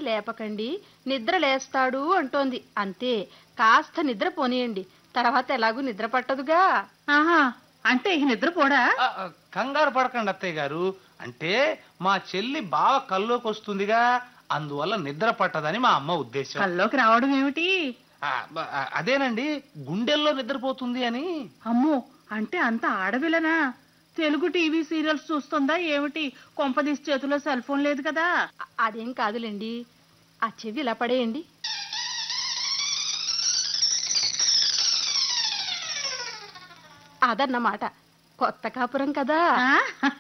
లేపకండి నిద్ర లేస్తాడు అంటోంది అంతే కాస్త నిద్ర పోనీయండి తర్వాత ఎలాగూ నిద్ర పట్టదుగా ఆహా అంటే ఈ నిద్రపోడా ఆ, ఆ, కంగారు పడకండి అత్తయ్య గారు అంటే మా చెల్లి బాగా కల్లోకి వస్తుందిగా అందువల్ల నిద్ర పట్టదని మా అమ్మ ఉద్దేశం కల్లోకి రావడం ఏమిటి ఆ, బ- ఆ, అదేనండి గుండెల్లో నిద్రపోతుంది అని అమ్మో అంటే అంత ఆడవిలనా తెలుగు టీవీ సీరియల్స్ చూస్తుందా ఏమిటి కొంపదీసి చేతిలో సెల్ ఫోన్ లేదు కదా అ- అదేం కాదులేండి ఆ చెవి ఇలా పడేయండి అదన్నమాట కొత్త కాపురం కదా ఆ?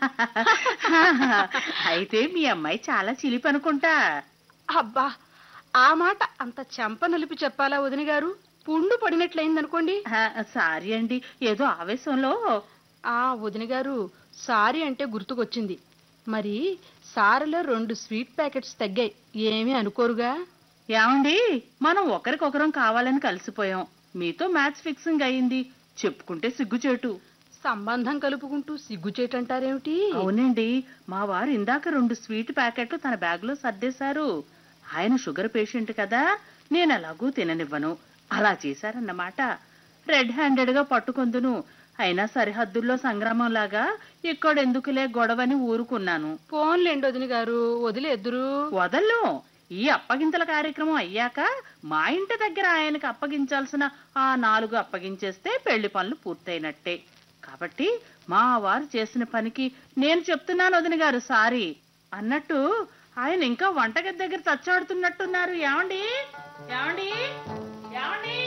అయితే మీ అమ్మాయి చాలా చిలిపి అనుకుంటా అబ్బా ఆ మాట అంత చెంప నలిపి చెప్పాలా వదిన గారు పుండు పడినట్లయిందనుకోండి ఆ, సారీ అండి ఏదో ఆవేశంలో ఆ వదిన గారు సారీ అంటే గుర్తుకొచ్చింది మరి సారలో రెండు స్వీట్ ప్యాకెట్స్ తగ్గాయి ఏమీ అనుకోరుగా ఏమండి మనం ఒకరికొకరం కావాలని కలిసిపోయాం మీతో మ్యాచ్ ఫిక్సింగ్ అయింది చెప్పుకుంటే సిగ్గుచేటు సంబంధం కలుపుకుంటూ సిగ్గుచేటంటారేమిటి అవునండి మా వారు ఇందాక రెండు స్వీట్ ప్యాకెట్లు తన బ్యాగ్ లో సర్దేశారు ఆయన షుగర్ పేషెంట్ కదా నేను ఎలాగూ తిననివ్వను అలా చేశారన్నమాట రెడ్ హ్యాండెడ్ గా పట్టుకొందును అయినా సరిహద్దుల్లో సంగ్రామం లాగా ఇక్కడెందుకులే గొడవని ఊరుకున్నాను పోన్లేండి వదిన గారు వదిలేద్దురు వదల్లో ఈ అప్పగింతల కార్యక్రమం అయ్యాక మా ఇంటి దగ్గర ఆయనకి అప్పగించాల్సిన ఆ నాలుగు అప్పగించేస్తే పెళ్లి పనులు పూర్తయినట్టే కాబట్టి మా వారు చేసిన పనికి నేను చెప్తున్నాను వదిన గారు సారీ అన్నట్టు ఆయన ఇంకా వంటగది దగ్గర తచ్చాడుతున్నట్టున్నారు ఏమండి ఏమండి ఏమండి